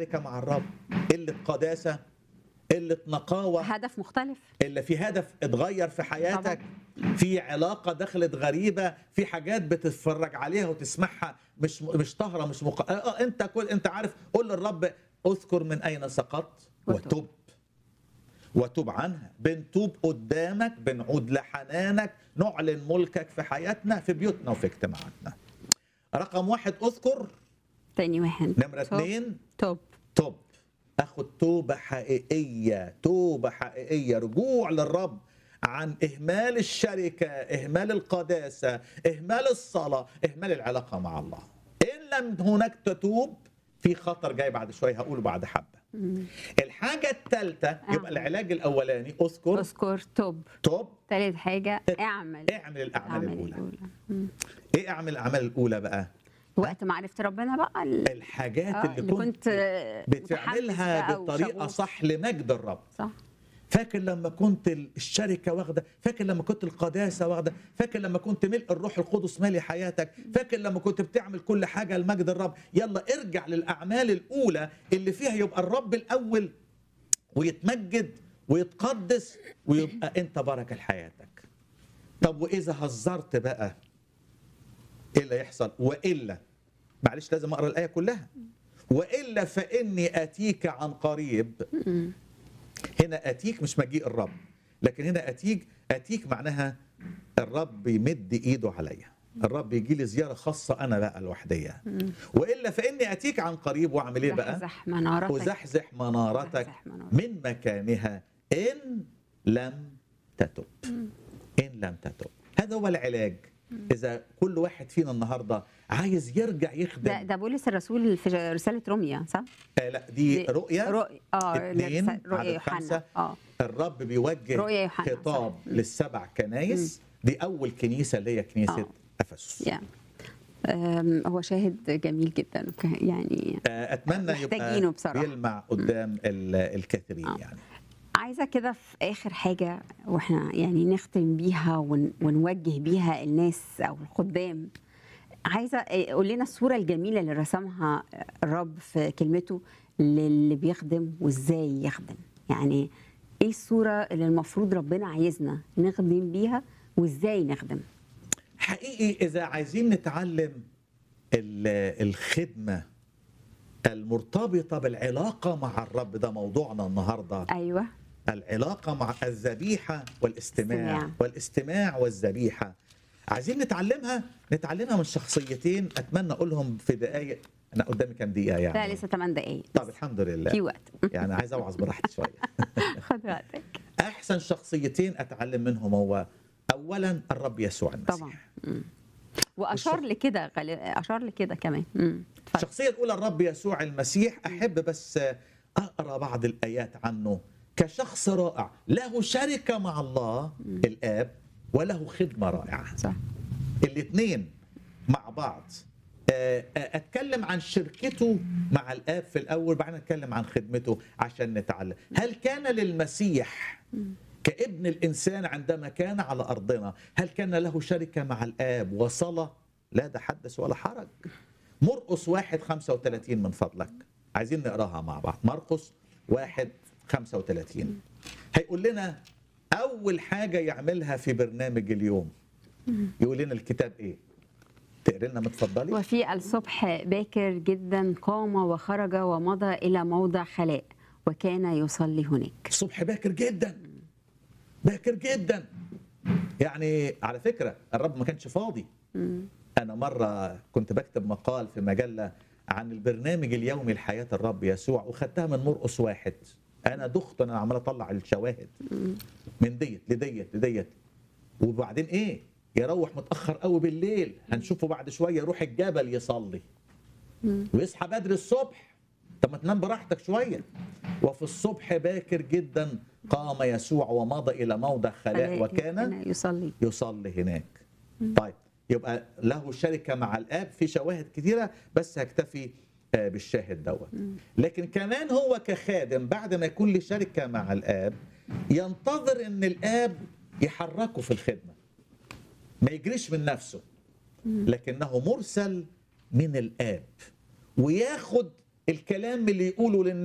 شركه مع الرب قله قداسه قله نقاوه هدف مختلف الا في هدف اتغير في حياتك في علاقه دخلت غريبه في حاجات بتتفرج عليها وتسمعها مش مش طاهره مش مق... آه انت كل انت عارف قول للرب اذكر من اين سقطت وتب. وتب وتب عنها بنتوب قدامك بنعود لحنانك نعلن ملكك في حياتنا في بيوتنا وفي اجتماعاتنا رقم واحد اذكر تاني واحد نمرة توب. اثنين توب توب اخد توبه حقيقيه توبه حقيقيه رجوع للرب عن اهمال الشركه اهمال القداسه اهمال الصلاه اهمال العلاقه مع الله ان لم هناك تتوب في خطر جاي بعد شويه هقوله بعد حبه الحاجه الثالثه يبقى آه. العلاج الاولاني اذكر اذكر توب توب تالت حاجة اعمل اعمل الاعمال الأعمال الاولى الأولى مم. ايه اعمل الاعمال الاولى بقى وقت معرفة ربنا بقى ال- الحاجات آه، اللي, اللي كنت كنت آه، بتعملها متحمس بقى بطريقه وشغوف. صح لمجد الرب صح فاكر لما كنت الشركه واخده فاكر لما كنت القداسه واخده فاكر لما كنت ملء الروح القدس مالي حياتك فاكر لما كنت بتعمل كل حاجه لمجد الرب يلا ارجع للاعمال الاولى اللي فيها يبقى الرب الاول ويتمجد ويتقدس ويبقى انت بركه لحياتك طب واذا هزرت بقى ايه اللي يحصل والا معلش لازم اقرا الايه كلها والا فاني اتيك عن قريب هنا اتيك مش مجيء الرب لكن هنا اتيك اتيك معناها الرب يمد ايده عليا الرب يجي لي زياره خاصه انا بقى لوحديه والا فاني اتيك عن قريب واعمل ايه بقى زحزح منارتك وزحزح منارتك زحزح منارتك. من مكانها ان لم تتب ان لم تتب هذا هو العلاج اذا كل واحد فينا النهارده عايز يرجع يخدم ده ده بولس الرسول في رسالة روميا صح؟ آه لا دي, دي رؤيا رؤيا اه اتنين الرسالة- رؤيا عدد خمسة. يوحنا اه الرب بيوجه رؤيا يوحنا، خطاب صح. للسبع كنايس دي اول كنيسه اللي هي كنيسه آه. افسس يا أم، هو شاهد جميل جدا وك- يعني آه، اتمنى محتاجينه يبقى بصراحة. بيلمع قدام ال- الكثيرين آه. يعني عايزه كده في اخر حاجه واحنا يعني نختم بيها ون ونوجه بيها الناس او الخدام عايزه إيه، قول لنا الصوره الجميله اللي رسمها الرب في كلمته للي بيخدم وازاي يخدم يعني ايه الصوره اللي المفروض ربنا عايزنا نخدم بيها وازاي نخدم حقيقي اذا عايزين نتعلم ال- الخدمه المرتبطه بالعلاقه مع الرب ده موضوعنا النهارده ايوه العلاقه مع الذبيحه والاستماع استماع. والاستماع والذبيحه عايزين نتعلمها نتعلمها من شخصيتين اتمنى اقولهم في دقائق انا قدامي كام دقيقه يعني لا لسه 8 دقايق طب الحمد لله في وقت يعني عايز اوعظ براحتي شويه خد وقتك احسن شخصيتين اتعلم منهم هو اولا الرب يسوع المسيح طبعا مم. واشار لكده غالي- اشار لكده كمان مم. اتفضل. الشخصيه الاولى الرب يسوع المسيح احب بس اقرا بعض الايات عنه كشخص رائع له شركه مع الله الاب وله خدمه رائعه صح الاثنين مع بعض آه، آه، اتكلم عن شركته مع الاب في الاول بعدين اتكلم عن خدمته عشان نتعلم هل كان للمسيح كابن الانسان عندما كان على ارضنا هل كان له شركه مع الاب وصلاه لا ده حدث ولا حرج مرقس واحد 35 من فضلك عايزين نقراها مع بعض مرقس واحد 35 هيقول لنا اول حاجه يعملها في برنامج اليوم يقول لنا الكتاب ايه تقري لنا متفضلي وفي الصبح باكر جدا قام وخرج ومضى إلى موضع خلاء وكان يصلي هناك الصبح باكر جدا باكر جدا يعني على فكره الرب ما كانش فاضي انا مره كنت بكتب مقال في مجله عن البرنامج اليومي لحياه الرب يسوع وخدتها من مرقس واحد انا دخت انا عمال اطلع الشواهد من ديت لديت لديت وبعدين ايه يروح متاخر قوي بالليل هنشوفه بعد شويه يروح الجبل يصلي ويصحى بدري الصبح طب ما تنام براحتك شويه وفي الصبح باكر جدا قام يسوع ومضى الى موضع خلاء وكان يصلي يصلي هناك طيب يبقى له شركه مع الاب في شواهد كثيره بس هكتفي آه، بالشاهد دوت لكن كمان هو كخادم بعد ما يكون له شركه مع الاب ينتظر ان الاب يحركه في الخدمه ما يجريش من نفسه لكنه مرسل من الاب وياخد الكلام اللي يقوله للناس